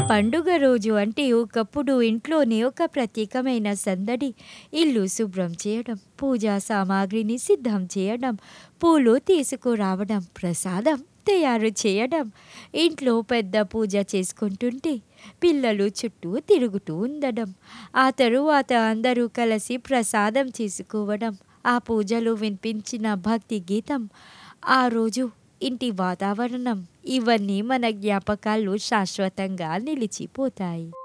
పండుగ రోజు అంటే ఒకప్పుడు ఇంట్లోనే ఒక ప్రత్యేకమైన సందడి. ఇల్లు శుభ్రం చేయడం, పూజా సామాగ్రిని సిద్ధం చేయడం, పూలు తీసుకురావడం, ప్రసాదం తయారు చేయడం. ఇంట్లో పెద్ద పూజ చేసుకుంటుంటే పిల్లలు చుట్టూ తిరుగుతూ ఉండడం. ఆ తరువాత అందరూ కలిసి ప్రసాదం చేసుకోవడం. ఆ పూజలో వినిపించిన భక్తి గీతం, ఆ రోజు ఇంటి వాతావరణం ఇవన్నీ మన జ్ఞాపకాల్లో శాశ్వతంగా నిలిచిపోతాయి.